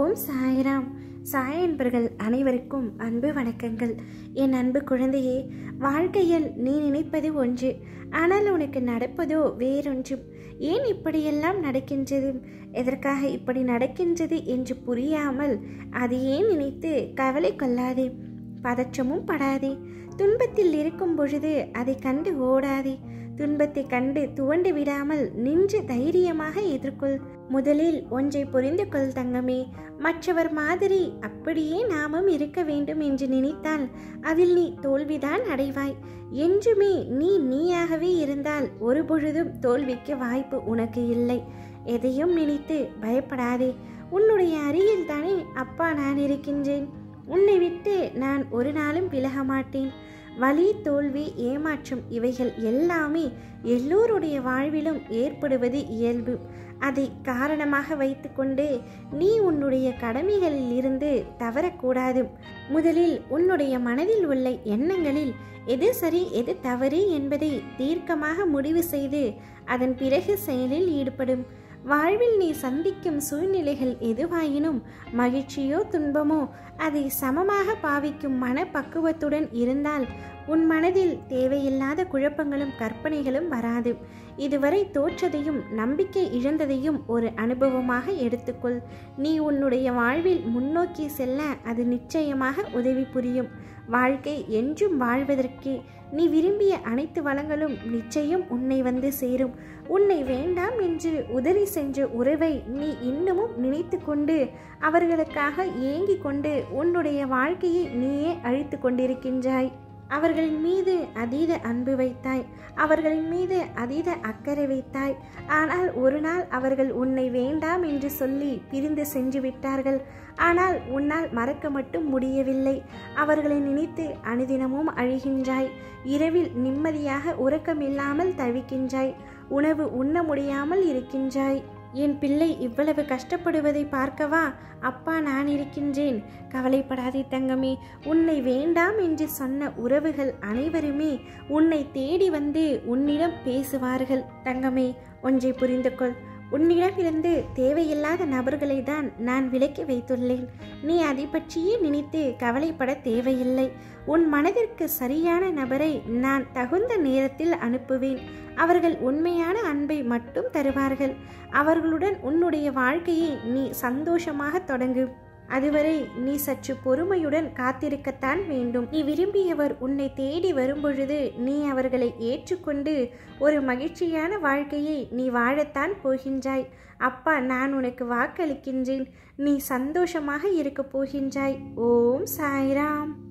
ஓம் சாய்ராம் சாய் என்பர்கள் அனைவருக்கும் அன்பு வணக்கங்கள் என் அன்பு குழந்தையே வாழ்க்கையில் நீ நினைப்பது ஒன்று ஆனால் உனக்கு நடப்பதோ வேறொன்றும் ஏன் இப்படியெல்லாம் நடக்கின்றது எதற்காக இப்படி நடக்கின்றது என்று புரியாமல் அது ஏன் நினைத்து கவலை கொள்ளாதே பதற்றமும் படாதே துன்பத்தில் இருக்கும் பொழுது அதை கண்டு ஓடாதே துன்பத்தை கண்டு துவண்டு விடாமல் நின்று தைரியமாக எதிர்கொள் முதலில் ஒன்றை புரிந்து கொள் தங்கமே மற்றவர் மாதிரி அப்படியே நாமும் இருக்க வேண்டும் என்று நினைத்தால் அதில் நீ தோல்விதான் அடைவாய் என்றுமே நீ நீயாகவே இருந்தால் ஒரு பொழுதும் தோல்விக்கு வாய்ப்பு உனக்கு இல்லை எதையும் நினைத்து பயப்படாதே உன்னுடைய அருகில் தானே அப்பா நான் இருக்கின்றேன் உன்னை விட்டு நான் ஒரு நாளும் விலக மாட்டேன் வலி தோல்வி ஏமாற்றம் இவைகள் எல்லாமே எல்லோருடைய வாழ்விலும் ஏற்படுவது இயல்பு அதை காரணமாக வைத்துக்கொண்டு நீ உன்னுடைய கடமைகளில் இருந்து தவறக்கூடாது முதலில் உன்னுடைய மனதில் உள்ள எண்ணங்களில் எது சரி எது தவறு என்பதை தீர்க்கமாக முடிவு செய்து அதன் பிறகு செயலில் ஈடுபடும் வாழ்வில் நீ சந்திக்கும் சூழ்நிலைகள் எதுவாயினும் மகிழ்ச்சியோ துன்பமோ அதை சமமாக பாவிக்கும் மனப்பக்குவத்துடன் இருந்தால் உன் மனதில் தேவையில்லாத குழப்பங்களும் கற்பனைகளும் வராது இதுவரை தோற்றதையும் நம்பிக்கை இழந்ததையும் ஒரு அனுபவமாக எடுத்துக்கொள் நீ உன்னுடைய வாழ்வில் முன்னோக்கி செல்ல அது நிச்சயமாக உதவி புரியும் வாழ்க்கை என்றும் வாழ்வதற்கு நீ விரும்பிய அனைத்து வளங்களும் நிச்சயம் உன்னை வந்து சேரும் உன்னை வேண்டாம் என்று உதறி சென்ற உறவை நீ இன்னமும் நினைத்து கொண்டு அவர்களுக்காக ஏங்கிக் கொண்டு உன்னுடைய வாழ்க்கையை நீயே அழித்து கொண்டிருக்கின்றாய் அவர்களின் மீது அதீத அன்பு வைத்தாய் அவர்களின் மீது அதீத அக்கறை வைத்தாய் ஆனால் ஒரு நாள் அவர்கள் உன்னை வேண்டாம் என்று சொல்லி பிரிந்து சென்று விட்டார்கள் ஆனால் உன்னால் மறக்க மட்டும் முடியவில்லை அவர்களை நினைத்து அனுதினமும் அழுகின்றாய் இரவில் நிம்மதியாக உறக்கமில்லாமல் தவிக்கின்றாய் உணவு உண்ண முடியாமல் இருக்கின்றாய் என் பிள்ளை இவ்வளவு கஷ்டப்படுவதை பார்க்கவா அப்பா நான் இருக்கின்றேன் கவலைப்படாதே தங்கமே உன்னை வேண்டாம் என்று சொன்ன உறவுகள் அனைவருமே உன்னை தேடி வந்து உன்னிடம் பேசுவார்கள் தங்கமே ஒன்றை புரிந்து கொள் உன்னிடமிருந்து தேவையில்லாத நபர்களை தான் நான் விலக்கி வைத்துள்ளேன் நீ அதை பற்றியே நினைத்து கவலைப்பட தேவையில்லை உன் மனதிற்கு சரியான நபரை நான் தகுந்த நேரத்தில் அனுப்புவேன் அவர்கள் உண்மையான அன்பை மட்டும் தருவார்கள் அவர்களுடன் உன்னுடைய வாழ்க்கையை நீ சந்தோஷமாக தொடங்கு அதுவரை நீ சற்று பொறுமையுடன் காத்திருக்கத்தான் வேண்டும் நீ விரும்பியவர் உன்னை தேடி வரும்பொழுது நீ அவர்களை ஏற்றுக்கொண்டு ஒரு மகிழ்ச்சியான வாழ்க்கையை நீ வாழத்தான் போகின்றாய் அப்பா நான் உனக்கு வாக்களிக்கின்றேன் நீ சந்தோஷமாக இருக்கப் போகின்றாய் ஓம் சாய்ராம்